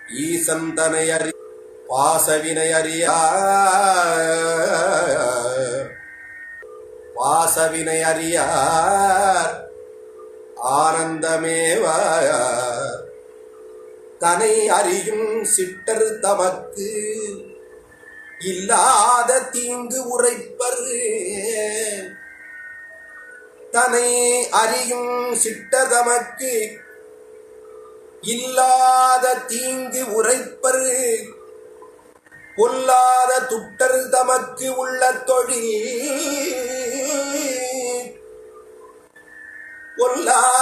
ஈசன் தனை அறி பாசவினை அறியா பாசவினை அறியார் ஆனந்தமேவார் தனை அறியும் சிட்டர் தமக்கு இல்லாத தீங்கு உரைப்பர் தனை அறியும் சிட்டர் தமக்கு இல்லாத தீங்கு உரைப்பர் பொல்லாத துட்டர் தமக்கு உள்ள தொழில் பொல்லாத